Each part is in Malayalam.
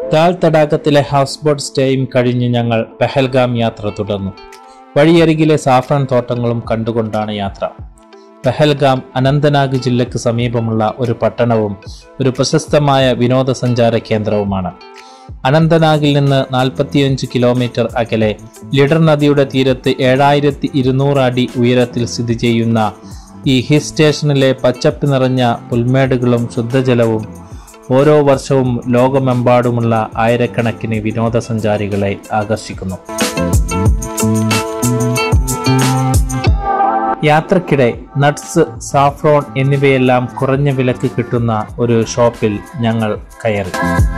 ദാൽ തടാകത്തിലെ ഹൗസ് ബോട്ട് സ്റ്റേയും കഴിഞ്ഞ് ഞങ്ങൾ പെഹൽഗാം യാത്ര തുടർന്നു വഴിയരികിലെ സാഫ്രൺ തോട്ടങ്ങളും കണ്ടുകൊണ്ടാണ് യാത്ര പെഹൽഗാം അനന്തനാഗ് ജില്ലയ്ക്ക് സമീപമുള്ള ഒരു പട്ടണവും ഒരു പ്രശസ്തമായ വിനോദസഞ്ചാര കേന്ദ്രവുമാണ് അനന്തനാഗിൽ നിന്ന് നാൽപ്പത്തിയഞ്ച് കിലോമീറ്റർ അകലെ ലിഡർ നദിയുടെ തീരത്ത് ഏഴായിരത്തി ഇരുന്നൂറ് അടി ഉയരത്തിൽ സ്ഥിതി ചെയ്യുന്ന ഈ ഹിൽ സ്റ്റേഷനിലെ പച്ചപ്പ് നിറഞ്ഞ പുൽമേടുകളും ശുദ്ധജലവും ഓരോ വർഷവും ലോകമെമ്പാടുമുള്ള ആയിരക്കണക്കിന് വിനോദസഞ്ചാരികളെ ആകർഷിക്കുന്നു യാത്രക്കിടെ നട്ട്സ് സാഫ്രോൺ എന്നിവയെല്ലാം കുറഞ്ഞ വിലക്ക് കിട്ടുന്ന ഒരു ഷോപ്പിൽ ഞങ്ങൾ കയറി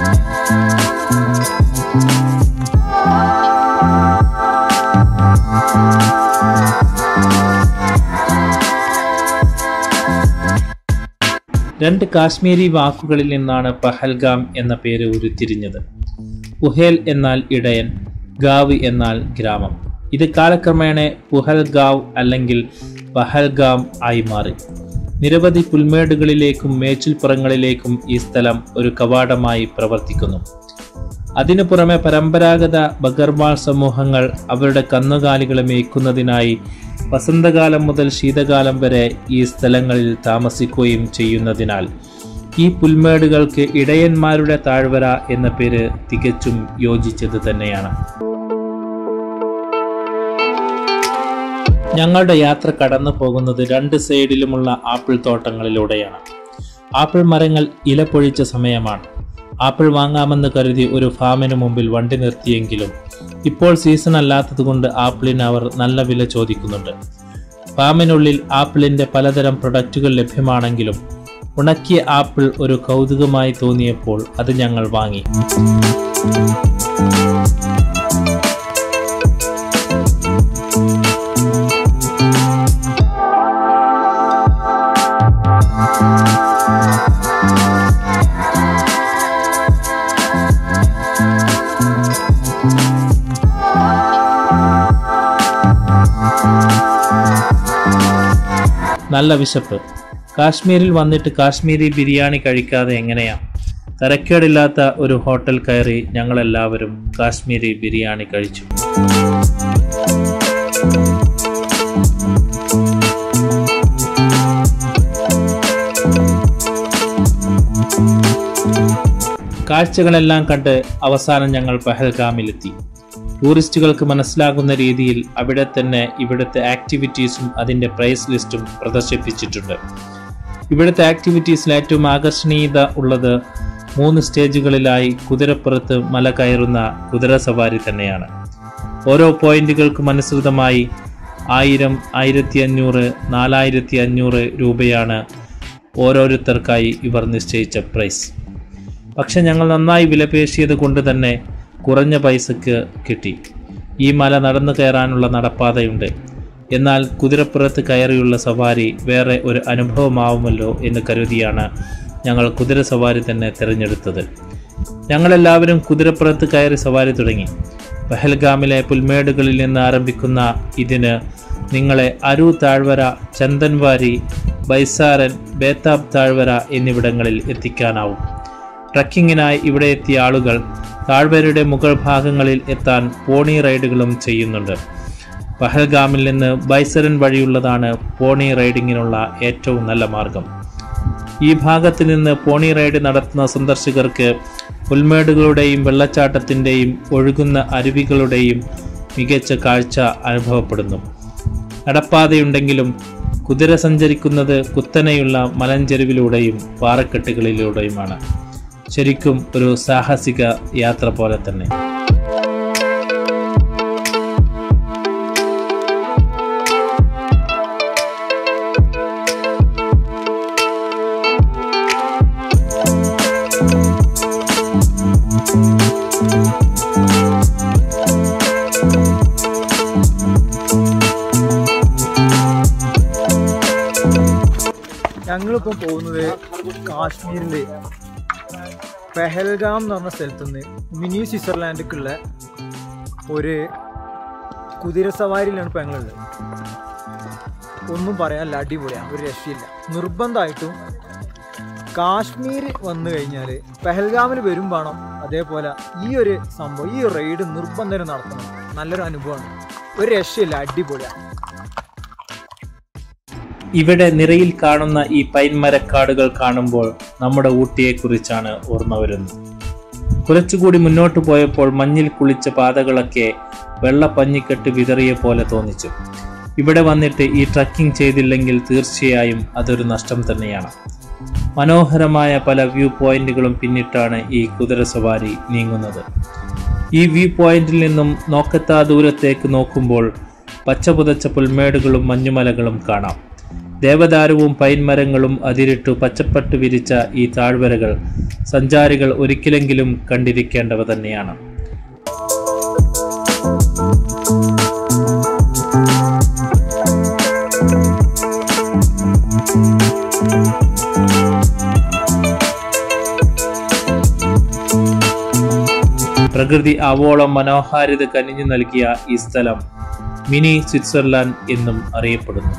രണ്ട് കാശ്മീരി വാക്കുകളിൽ നിന്നാണ് പഹൽഗാം എന്ന പേര് ഉരുത്തിരിഞ്ഞത് ഉഹേൽ എന്നാൽ ഇടയൻ ഗാവ് എന്നാൽ ഗ്രാമം ഇത് കാലക്രമേണ പുഹൽഗാവ് അല്ലെങ്കിൽ പഹൽഗാം ആയി മാറി നിരവധി പുൽമേടുകളിലേക്കും മേച്ചിൽപ്പുറങ്ങളിലേക്കും ഈ സ്ഥലം ഒരു കവാടമായി പ്രവർത്തിക്കുന്നു അതിനു പുറമെ പരമ്പരാഗത ബഗർവാൾ സമൂഹങ്ങൾ അവരുടെ കന്നുകാലികളെ മേയ്ക്കുന്നതിനായി വസന്തകാലം മുതൽ ശീതകാലം വരെ ഈ സ്ഥലങ്ങളിൽ താമസിക്കുകയും ചെയ്യുന്നതിനാൽ ഈ പുൽമേടുകൾക്ക് ഇടയന്മാരുടെ താഴ്വര എന്ന പേര് തികച്ചും യോജിച്ചത് തന്നെയാണ് ഞങ്ങളുടെ യാത്ര കടന്നു പോകുന്നത് രണ്ട് സൈഡിലുമുള്ള ആപ്പിൾ തോട്ടങ്ങളിലൂടെയാണ് ആപ്പിൾ മരങ്ങൾ ഇല പൊഴിച്ച സമയമാണ് ആപ്പിൾ വാങ്ങാമെന്ന് കരുതി ഒരു ഫാമിന് മുമ്പിൽ വണ്ടി നിർത്തിയെങ്കിലും ഇപ്പോൾ സീസൺ അല്ലാത്തതുകൊണ്ട് ആപ്പിളിന് അവർ നല്ല വില ചോദിക്കുന്നുണ്ട് ഫാമിനുള്ളിൽ ആപ്പിളിന്റെ പലതരം പ്രൊഡക്റ്റുകൾ ലഭ്യമാണെങ്കിലും ഉണക്കിയ ആപ്പിൾ ഒരു കൗതുകമായി തോന്നിയപ്പോൾ അത് ഞങ്ങൾ വാങ്ങി നല്ല വിശപ്പ് കാശ്മീരിൽ വന്നിട്ട് കാശ്മീരി ബിരിയാണി കഴിക്കാതെ എങ്ങനെയാ തരക്കേടില്ലാത്ത ഒരു ഹോട്ടൽ കയറി ഞങ്ങളെല്ലാവരും കാശ്മീരി ബിരിയാണി കഴിച്ചു കാഴ്ചകളെല്ലാം കണ്ട് അവസാനം ഞങ്ങൾ പഹൽഗാമിലെത്തി ടൂറിസ്റ്റുകൾക്ക് മനസ്സിലാകുന്ന രീതിയിൽ അവിടെ തന്നെ ഇവിടുത്തെ ആക്ടിവിറ്റീസും അതിൻ്റെ പ്രൈസ് ലിസ്റ്റും പ്രദർശിപ്പിച്ചിട്ടുണ്ട് ഇവിടുത്തെ ആക്ടിവിറ്റീസിൽ ഏറ്റവും ആകർഷണീയത ഉള്ളത് മൂന്ന് സ്റ്റേജുകളിലായി കുതിരപ്പുറത്ത് മല കയറുന്ന കുതിര സവാരി തന്നെയാണ് ഓരോ പോയിന്റുകൾക്കും അനുസൃതമായി ആയിരം ആയിരത്തി അഞ്ഞൂറ് നാലായിരത്തി അഞ്ഞൂറ് രൂപയാണ് ഓരോരുത്തർക്കായി ഇവർ നിശ്ചയിച്ച പ്രൈസ് പക്ഷെ ഞങ്ങൾ നന്നായി വിലപേശിയത് കൊണ്ട് തന്നെ കുറഞ്ഞ പൈസക്ക് കിട്ടി ഈ മല നടന്നു കയറാനുള്ള നടപ്പാതയുണ്ട് എന്നാൽ കുതിരപ്പുറത്ത് കയറിയുള്ള സവാരി വേറെ ഒരു അനുഭവമാവുമല്ലോ എന്ന് കരുതിയാണ് ഞങ്ങൾ കുതിര സവാരി തന്നെ തിരഞ്ഞെടുത്തത് ഞങ്ങളെല്ലാവരും കുതിരപ്പുറത്ത് കയറി സവാരി തുടങ്ങി പഹൽഗാമിലെ പുൽമേടുകളിൽ നിന്ന് ആരംഭിക്കുന്ന ഇതിന് നിങ്ങളെ അരു താഴ്വര ചന്ദൻവാരി ബൈസാരൻ ബേത്താബ് താഴ്വര എന്നിവിടങ്ങളിൽ എത്തിക്കാനാവും ട്രക്കിങ്ങിനായി ഇവിടെ എത്തിയ ആളുകൾ താഴ്വരയുടെ മുകൾ ഭാഗങ്ങളിൽ എത്താൻ പോണി റൈഡുകളും ചെയ്യുന്നുണ്ട് പഹൽഗാമിൽ നിന്ന് ബൈസരൻ വഴിയുള്ളതാണ് പോണി റൈഡിങ്ങിനുള്ള ഏറ്റവും നല്ല മാർഗം ഈ ഭാഗത്ത് നിന്ന് പോണി റൈഡ് നടത്തുന്ന സന്ദർശകർക്ക് പുൽമേടുകളുടെയും വെള്ളച്ചാട്ടത്തിൻ്റെയും ഒഴുകുന്ന അരുവികളുടെയും മികച്ച കാഴ്ച അനുഭവപ്പെടുന്നു നടപ്പാതയുണ്ടെങ്കിലും കുതിര സഞ്ചരിക്കുന്നത് കുത്തനെയുള്ള മലഞ്ചെരുവിലൂടെയും പാറക്കെട്ടുകളിലൂടെയുമാണ് ശരിക്കും ഒരു സാഹസിക യാത്ര പോലെ തന്നെ ഞങ്ങളിപ്പോൾ പോകുന്നത് കാശ്മീരിൻ്റെ പെഹൽഗാം എന്ന് പറഞ്ഞ സ്ഥലത്തു നിന്ന് മിനി സ്വിറ്റ്സർലാൻഡിലേക്കുള്ള ഒരു കുതിര സവാരിയിലാണ് ഇപ്പോൾ ഞങ്ങളുള്ളത് ഒന്നും പറയാനില്ല അടിപൊളിയാണ് ഒരു രക്ഷയില്ല നിർബന്ധമായിട്ടും കാശ്മീർ വന്നു കഴിഞ്ഞാൽ പെഹൽഗാമിന് വരും വേണം അതേപോലെ ഈ ഒരു സംഭവം ഈ റൈഡ് നിർബന്ധം നടത്തണം നല്ലൊരു അനുഭവമാണ് ഒരു രക്ഷയില്ല അടിപൊളിയാണ് ഇവിടെ നിറയിൽ കാണുന്ന ഈ പൈൻ മരക്കാടുകൾ കാണുമ്പോൾ നമ്മുടെ ഊട്ടിയെക്കുറിച്ചാണ് ഓർമ്മ വരുന്നത് കുറച്ചുകൂടി മുന്നോട്ട് പോയപ്പോൾ മഞ്ഞിൽ കുളിച്ച പാതകളൊക്കെ വെള്ള പഞ്ഞിക്കെട്ട് വിതറിയ പോലെ തോന്നിച്ചു ഇവിടെ വന്നിട്ട് ഈ ട്രക്കിംഗ് ചെയ്തില്ലെങ്കിൽ തീർച്ചയായും അതൊരു നഷ്ടം തന്നെയാണ് മനോഹരമായ പല വ്യൂ പോയിന്റുകളും പിന്നിട്ടാണ് ഈ കുതിരസവാരി നീങ്ങുന്നത് ഈ വ്യൂ പോയിന്റിൽ നിന്നും നോക്കത്താ ദൂരത്തേക്ക് നോക്കുമ്പോൾ പച്ചപുതച്ച പുൽമേടുകളും മഞ്ഞുമലകളും കാണാം ദേവദാരുവും പൈൻമരങ്ങളും അതിരിട്ടു പച്ചപ്പട്ട് വിരിച്ച ഈ താഴ്വരകൾ സഞ്ചാരികൾ ഒരിക്കലെങ്കിലും കണ്ടിരിക്കേണ്ടവ തന്നെയാണ് പ്രകൃതി ആവോളം മനോഹാരിത കനിഞ്ഞു നൽകിയ ഈ സ്ഥലം മിനി സ്വിറ്റ്സർലാൻഡ് എന്നും അറിയപ്പെടുന്നു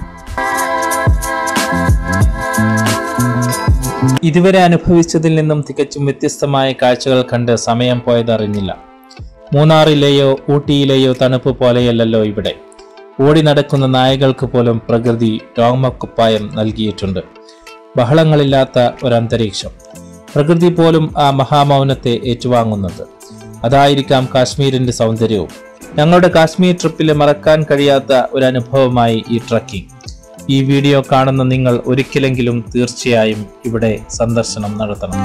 ഇതുവരെ അനുഭവിച്ചതിൽ നിന്നും തികച്ചും വ്യത്യസ്തമായ കാഴ്ചകൾ കണ്ട് സമയം പോയതറിഞ്ഞില്ല മൂന്നാറിലെയോ ഊട്ടിയിലെയോ തണുപ്പ് പോലെയല്ലല്ലോ ഇവിടെ ഓടി നടക്കുന്ന നായകൾക്ക് പോലും പ്രകൃതി രോമക്കുപ്പായം നൽകിയിട്ടുണ്ട് ബഹളങ്ങളില്ലാത്ത ഒരന്തരീക്ഷം പ്രകൃതി പോലും ആ മഹാമൗനത്തെ ഏറ്റുവാങ്ങുന്നുണ്ട് അതായിരിക്കാം കാശ്മീരിന്റെ സൗന്ദര്യവും ഞങ്ങളുടെ കാശ്മീർ ട്രിപ്പിലെ മറക്കാൻ കഴിയാത്ത ഒരു അനുഭവമായി ഈ ട്രക്കിംഗ് ഈ വീഡിയോ കാണുന്ന നിങ്ങൾ ഒരിക്കലെങ്കിലും തീർച്ചയായും ഇവിടെ സന്ദർശനം നടത്തണം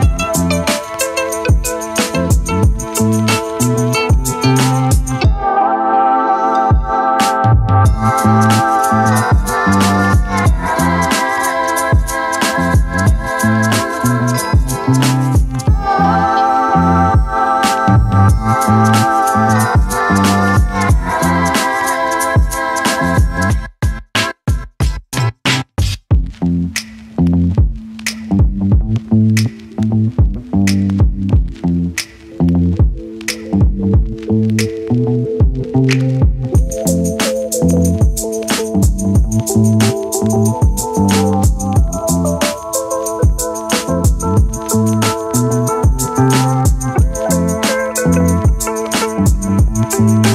Thank